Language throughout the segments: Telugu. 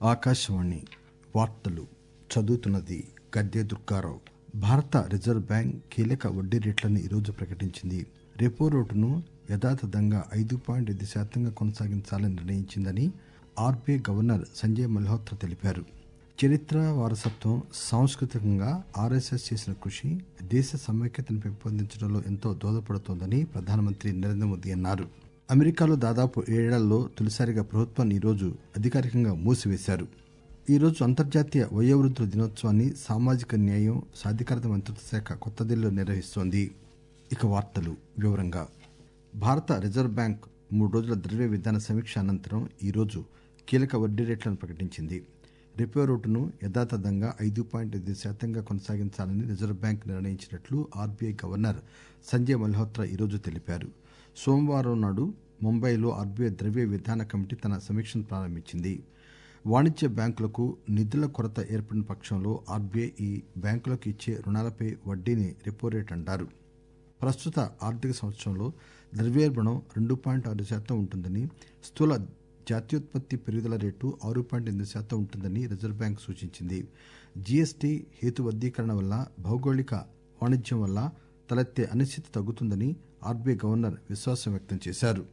ఆకాశవాణి వార్తలు చదువుతున్నది గద్దె దుర్గారావు భారత రిజర్వ్ బ్యాంక్ కీలక వడ్డీ రేట్లను ఈరోజు ప్రకటించింది రెపో రేటును యథాతథంగా ఐదు పాయింట్ ఐదు శాతంగా కొనసాగించాలని నిర్ణయించిందని ఆర్బీఐ గవర్నర్ సంజయ్ మల్హోత్రా తెలిపారు చరిత్ర వారసత్వం సాంస్కృతికంగా ఆర్ఎస్ఎస్ చేసిన కృషి దేశ సమైక్యతను పెంపొందించడంలో ఎంతో దోహదపడుతోందని ప్రధానమంత్రి నరేంద్ర మోదీ అన్నారు అమెరికాలో దాదాపు ఏడేళ్లలో తొలిసారిగా ప్రభుత్వాన్ని ఈరోజు అధికారికంగా మూసివేశారు ఈరోజు అంతర్జాతీయ వయోవృద్ధుల దినోత్సవాన్ని సామాజిక న్యాయం సాధికారత మంత్రిత్వ శాఖ కొత్త ఢిల్లీలో నిర్వహిస్తోంది ఇక వార్తలు వివరంగా భారత రిజర్వ్ బ్యాంక్ మూడు రోజుల ద్రవ్య విధాన సమీక్ష అనంతరం ఈరోజు కీలక వడ్డీ రేట్లను ప్రకటించింది రెపో రేటును యథాతథంగా ఐదు పాయింట్ ఐదు శాతంగా కొనసాగించాలని రిజర్వ్ బ్యాంక్ నిర్ణయించినట్లు ఆర్బీఐ గవర్నర్ సంజయ్ మల్హోత్రా ఈరోజు తెలిపారు సోమవారం నాడు ముంబైలో ఆర్బీఐ ద్రవ్య విధాన కమిటీ తన సమీక్షను ప్రారంభించింది వాణిజ్య బ్యాంకులకు నిధుల కొరత ఏర్పడిన పక్షంలో ఆర్బీఐ ఈ బ్యాంకులకు ఇచ్చే రుణాలపై వడ్డీని రెపో రేట్ అంటారు ప్రస్తుత ఆర్థిక సంవత్సరంలో ద్రవ్యోల్బణం రెండు పాయింట్ ఆరు శాతం ఉంటుందని స్థూల జాతీయోత్పత్తి పెరుగుదల రేటు ఆరు పాయింట్ ఎనిమిది శాతం ఉంటుందని రిజర్వ్ బ్యాంక్ సూచించింది జీఎస్టీ హేతుబద్దీకరణ వల్ల భౌగోళిక వాణిజ్యం వల్ల తలెత్తే అనిశ్చితి తగ్గుతుందని ఆర్బీఐ గవర్నర్ విశ్వాసం వ్యక్తం చేశారు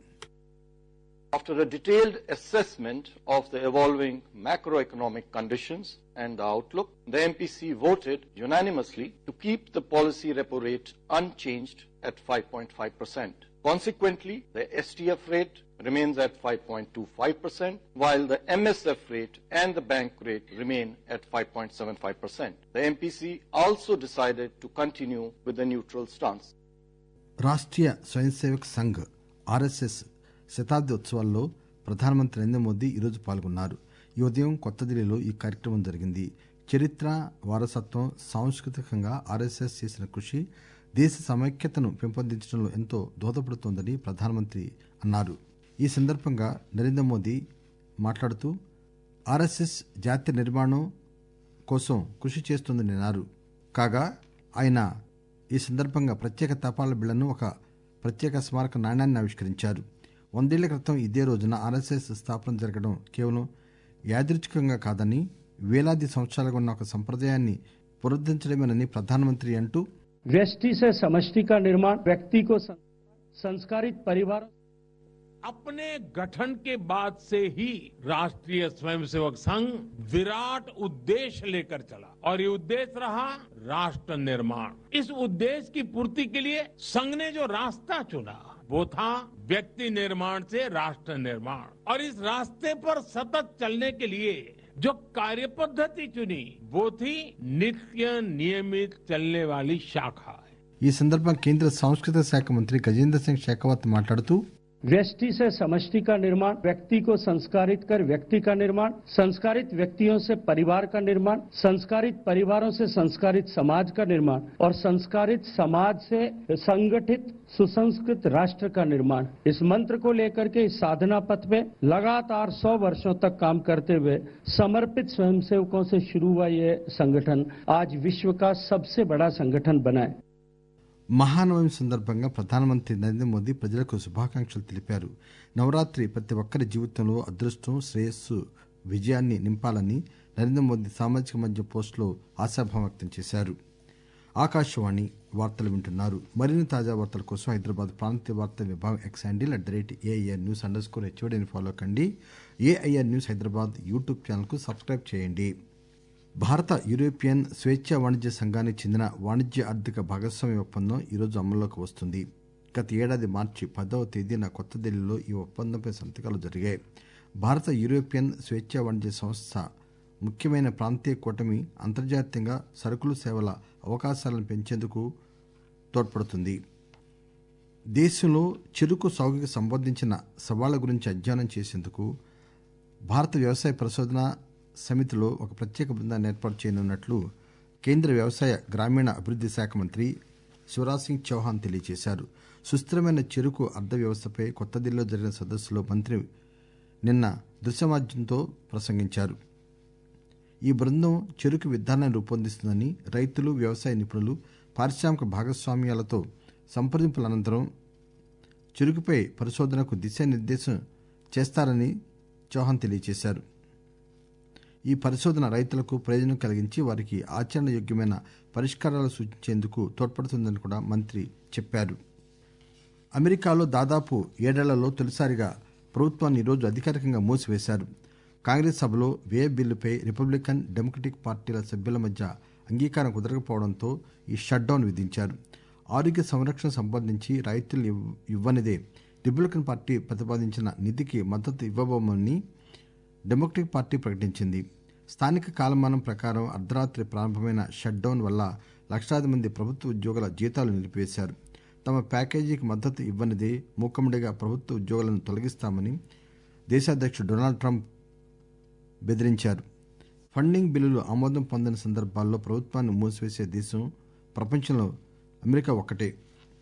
After a detailed assessment of the evolving macroeconomic conditions and the outlook, the MPC voted unanimously to keep the policy repo rate unchanged at 5.5%. Consequently, the STF rate remains at 5.25%, while the MSF rate and the bank rate remain at 5.75%. The MPC also decided to continue with the neutral stance. Rashtriya స్వయం సేవక్ సంఘ్ ఆర్ఎస్ఎస్ శతాబ్ది ఉత్సవాల్లో ప్రధానమంత్రి నరేంద్ర మోదీ ఈరోజు పాల్గొన్నారు ఈ ఉదయం కొత్త ఢిల్లీలో ఈ కార్యక్రమం జరిగింది చరిత్ర వారసత్వం సాంస్కృతికంగా ఆర్ఎస్ఎస్ చేసిన కృషి దేశ సమైక్యతను పెంపొందించడంలో ఎంతో దోహదపడుతోందని ప్రధానమంత్రి అన్నారు ఈ సందర్భంగా నరేంద్ర మోదీ మాట్లాడుతూ ఆర్ఎస్ఎస్ జాతీయ నిర్మాణం కోసం కృషి చేస్తోందని అన్నారు కాగా ఆయన ఈ సందర్భంగా ప్రత్యేక తపాలా బిళ్లను ఒక ప్రత్యేక స్మారక నాణ్యాన్ని ఆవిష్కరించారు వందేళ్ల క్రితం ఇదే రోజున ఆర్ఎస్ఎస్ స్థాపన జరగడం కేవలం యాదృచ్ఛికంగా కాదని వేలాది సంవత్సరాలుగా ఉన్న ఒక సంప్రదాయాన్ని పునరుద్ధరించడమేనని ప్రధానమంత్రి అంటూ व्यष्टि से समष्टि का निर्माण व्यक्ति को सं- संस्कारित परिवार अपने गठन के बाद से ही राष्ट्रीय स्वयंसेवक संघ विराट उद्देश्य लेकर चला और ये उद्देश्य रहा राष्ट्र निर्माण इस उद्देश्य की पूर्ति के लिए संघ ने जो रास्ता चुना वो था व्यक्ति निर्माण से राष्ट्र निर्माण और इस रास्ते पर सतत चलने के लिए जो कार्य पद्धति चुनी वो थी नित्य नियमित चलने वाली शाखा ఈ సందర్భంగా కేంద్ర సాంస్కృతిక శాఖ మంత్రి గజేంద్ర సింగ్ షెకావత్ మాట్లాడుతూ व्यष्टि से समष्टि का निर्माण व्यक्ति को संस्कारित कर व्यक्ति का निर्माण संस्कारित व्यक्तियों से परिवार का निर्माण संस्कारित परिवारों से संस्कारित समाज का निर्माण और संस्कारित समाज से संगठित सुसंस्कृत राष्ट्र का निर्माण इस मंत्र को लेकर के इस साधना पथ में लगातार सौ वर्षों तक काम करते हुए समर्पित स्वयंसेवकों से शुरू हुआ ये संगठन आज विश्व का सबसे बड़ा संगठन बना है మహానవమి సందర్భంగా ప్రధానమంత్రి నరేంద్ర మోదీ ప్రజలకు శుభాకాంక్షలు తెలిపారు నవరాత్రి ప్రతి ఒక్కరి జీవితంలో అదృష్టం శ్రేయస్సు విజయాన్ని నింపాలని నరేంద్ర మోదీ సామాజిక మధ్య పోస్టులో ఆశాభావం వ్యక్తం చేశారు ఆకాశవాణి వార్తలు వింటున్నారు మరిన్ని తాజా వార్తల కోసం హైదరాబాద్ ప్రాంతీయ వార్తా విభాగం X handle at the rate AIR news underscore హెచ్ఓడిని ఫాలో కండి ఏఐఆర్ న్యూస్ హైదరాబాద్ యూట్యూబ్ ఛానల్కు సబ్స్క్రైబ్ చేయండి భారత యూరోపియన్ స్వేచ్ఛా వాణిజ్య సంఘానికి చెందిన వాణిజ్య ఆర్థిక భాగస్వామ్య ఒప్పందం ఈరోజు అమల్లోకి వస్తుంది గత ఏడాది మార్చి పదవ తేదీన కొత్త ఢిల్లీలో ఈ ఒప్పందంపై సంతకాలు జరిగాయి భారత యూరోపియన్ స్వేచ్ఛా వాణిజ్య సంస్థ ముఖ్యమైన ప్రాంతీయ కూటమి అంతర్జాతీయంగా సరుకులు సేవల అవకాశాలను పెంచేందుకు తోడ్పడుతుంది దేశంలో చెరుకు సాగుకి సంబంధించిన సవాళ్ల గురించి అధ్యయనం చేసేందుకు భారత వ్యవసాయ పరిశోధన సమితిలో ఒక ప్రత్యేక బృందాన్ని ఏర్పాటు చేయనున్నట్లు కేంద్ర వ్యవసాయ గ్రామీణ అభివృద్ది శాఖ మంత్రి శివరాజ్ సింగ్ చౌహాన్ తెలియజేశారు సుస్థిరమైన చెరుకు అర్థ వ్యవస్థపై కొత్త ఢిల్లీలో జరిగిన సదస్సులో మంత్రి నిన్న దృశ్యమాధ్యంతో ప్రసంగించారు ఈ బృందం చెరుకు విధానాన్ని రూపొందిస్తుందని రైతులు వ్యవసాయ నిపుణులు పారిశ్రామిక భాగస్వామ్యాలతో సంప్రదింపుల అనంతరం చెరుకుపై పరిశోధనకు దిశానిర్దేశం చేస్తారని చౌహాన్ తెలియజేశారు ఈ పరిశోధన రైతులకు ప్రయోజనం కలిగించి వారికి ఆచరణయోగ్యమైన పరిష్కారాలు సూచించేందుకు తోడ్పడుతుందని కూడా మంత్రి చెప్పారు అమెరికాలో దాదాపు ఏడేళ్లలో తొలిసారిగా ప్రభుత్వాన్ని ఈరోజు అధికారికంగా మూసివేశారు కాంగ్రెస్ సభలో వ్యయ బిల్లుపై రిపబ్లికన్ డెమోక్రటిక్ పార్టీల సభ్యుల మధ్య అంగీకారం కుదరకపోవడంతో ఈ షట్డౌన్ విధించారు ఆరోగ్య సంరక్షణ సంబంధించి రాయితీలు ఇవ్- ఇవ్వనిదే రిపబ్లికన్ పార్టీ ప్రతిపాదించిన నిధికి మద్దతు ఇవ్వబోమని డెమోక్రటిక్ పార్టీ ప్రకటించింది స్థానిక కాలమానం ప్రకారం అర్ధరాత్రి ప్రారంభమైన షట్డౌన్ వల్ల లక్షలాది మంది ప్రభుత్వ ఉద్యోగుల జీతాలు నిలిపివేశారు తమ ప్యాకేజీకి మద్దతు ఇవ్వనిదే మూకమ్మడిగా ప్రభుత్వ ఉద్యోగులను తొలగిస్తామని దేశాధ్యక్షుడు డొనాల్డ్ ట్రంప్ బెదిరించారు ఫండింగ్ బిల్లులు ఆమోదం పొందని సందర్భాల్లో ప్రభుత్వాన్ని మూసివేసే దేశం ప్రపంచంలో అమెరికా ఒక్కటే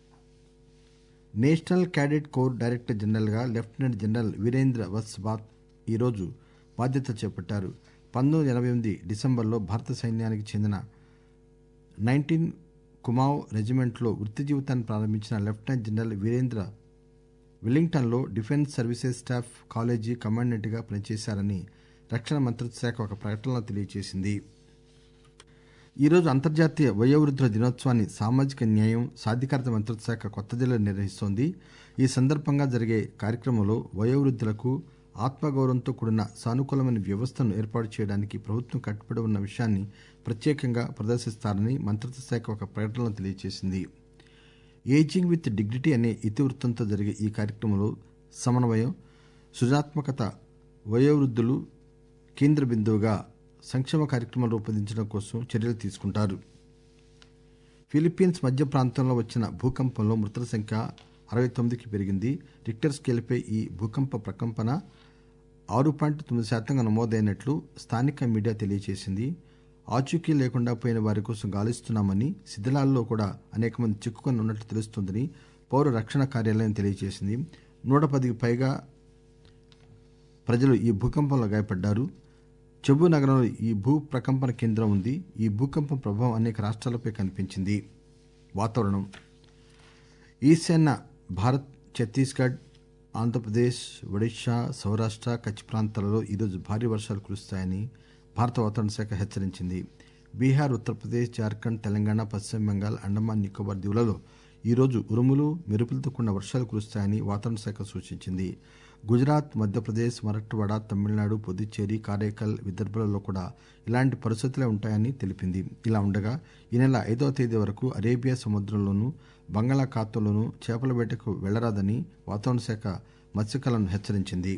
నేషనల్ క్యాడెట్ కోర్ డైరెక్టర్ జనరల్గా లెఫ్టినెంట్ జనరల్ వీరేంద్ర వత్స్బాత్ ఈరోజు బాధ్యత చేపట్టారు పంతొమ్మిది వందల ఎనభై ఎనిమిది డిసెంబర్లో భారత సైన్యానికి చెందిన నైన్టీన్ కుమావ్ రెజిమెంట్లో వృత్తి జీవితాన్ని ప్రారంభించిన లెఫ్టినెంట్ జనరల్ వీరేంద్ర విల్లింగ్టన్లో డిఫెన్స్ సర్వీసెస్ స్టాఫ్ కాలేజీ కమాండెంట్గా పనిచేశారని రక్షణ మంత్రిత్వ శాఖ ఒక ప్రకటనలో తెలియజేసింది ఈరోజు అంతర్జాతీయ వయోవృద్ధుల దినోత్సవాన్ని సామాజిక న్యాయం సాధికారత మంత్రిత్వ శాఖ కొత్త ఢిల్లీలో నిర్వహిస్తోంది ఈ సందర్భంగా జరిగే కార్యక్రమంలో వయోవృద్ధులకు ఆత్మగౌరవంతో కూడిన సానుకూలమైన వ్యవస్థను ఏర్పాటు చేయడానికి ప్రభుత్వం కట్టుబడి ఉన్న విషయాన్ని ప్రత్యేకంగా ప్రదర్శిస్తారని మంత్రిత్వ శాఖ ఒక ప్రకటనలో తెలియజేసింది ఏజింగ్ విత్ డిగ్నిటీ అనే ఇతివృత్తంతో జరిగే ఈ కార్యక్రమంలో సమన్వయం సృజనాత్మకత వయోవృద్ధులు కేంద్ర బిందువుగా సంక్షేమ కార్యక్రమాలు రూపొందించడం కోసం చర్యలు తీసుకుంటారు ఫిలిప్పీన్స్ మధ్య ప్రాంతంలో వచ్చిన భూకంపంలో మృతుల సంఖ్య అరవై తొమ్మిదికి పెరిగింది రిక్టర్ స్కేల్పై ఈ భూకంప ప్రకంపన ఆరు పాయింట్ తొమ్మిది శాతంగా నమోదైనట్లు స్థానిక మీడియా తెలియజేసింది ఆచూకీ లేకుండా పోయిన వారి కోసం గాలిస్తున్నామని శిథిలాల్లో కూడా అనేక మంది చిక్కుకొని ఉన్నట్లు తెలుస్తోందని పౌర రక్షణ కార్యాలయం తెలియజేసింది నూట పదికి పైగా ప్రజలు ఈ భూకంపంలో గాయపడ్డారు చెబు నగరంలో ఈ భూ ప్రకంపన కేంద్రం ఉంది ఈ భూకంపం ప్రభావం అనేక రాష్ట్రాలపై కనిపించింది వాతావరణం ఈశాన్య భారత్ ఛత్తీస్గఢ్ ఆంధ్రప్రదేశ్ ఒడిశా సౌరాష్ట్ర కచ్ ప్రాంతాలలో ఈరోజు భారీ వర్షాలు కురుస్తాయని భారత వాతావరణ శాఖ హెచ్చరించింది బీహార్ ఉత్తరప్రదేశ్ జార్ఖండ్ తెలంగాణ పశ్చిమ బెంగాల్ అండమాన్ నికోబార్ దీవులలో ఈరోజు ఉరుములు మెరుపులతో కూడిన వర్షాలు కురుస్తాయని వాతావరణ శాఖ సూచించింది గుజరాత్ మధ్యప్రదేశ్ మరాఠవాడ తమిళనాడు పుదుచ్చేరి కారైకల్ విదర్భలలో కూడా ఇలాంటి పరిస్థితులే ఉంటాయని తెలిపింది ఇలా ఉండగా ఈ నెల ఐదవ తేదీ వరకు అరేబియా సముద్రంలోనూ బంగాళాఖాతంలోనూ చేపల వేటకు వెళ్లరాదని వాతావరణ శాఖ మత్స్యకాలను హెచ్చరించింది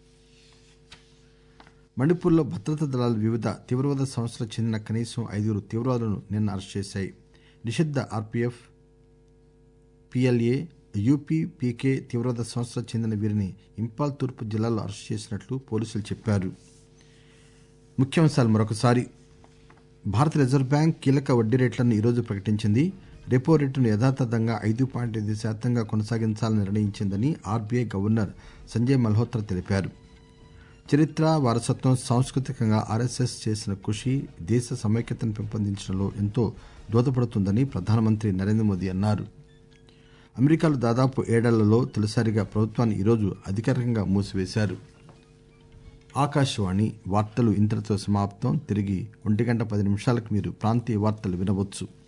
మణిపూర్లో భద్రతా దళాలు వివిధ తీవ్రవాద సంస్థలకు చెందిన కనీసం ఐదుగురు తీవ్రవాదులను నిన్న అరెస్ట్ చేశాయి నిషిద్ధ ఆర్పీఎఫ్ పిఎల్ఏ యూపీ పీకే తీవ్రవాద సంస్థలకు చెందిన వీరిని ఇంపాల్ తూర్పు జిల్లాలో అరెస్ట్ చేసినట్లు పోలీసులు చెప్పారు ముఖ్యాంశాలు మరొకసారి భారత రిజర్వ్ బ్యాంక్ కీలక వడ్డీ రేట్లను ఈరోజు ప్రకటించింది రెపో రేటును యథాతథంగా ఐదు పాయింట్ ఐదు శాతంగా కొనసాగించాలని నిర్ణయించిందని ఆర్బీఐ గవర్నర్ సంజయ్ మల్హోత్రా తెలిపారు చరిత్ర వారసత్వం సాంస్కృతికంగా ఆర్ఎస్ఎస్ చేసిన కృషి దేశ సమైక్యతను పెంపొందించడంలో ఎంతో దోహదపడుతుందని ప్రధానమంత్రి నరేంద్ర మోదీ అన్నారు అమెరికాలో దాదాపు ఏడేళ్లలో తొలిసారిగా ప్రభుత్వాన్ని ఈరోజు అధికారికంగా మూసివేశారు ఆకాశవాణి వార్తలు ఇంతటితో సమాప్తం తిరిగి ఒంటి గంట పది నిమిషాలకు మీరు ప్రాంతీయ వార్తలు వినవచ్చు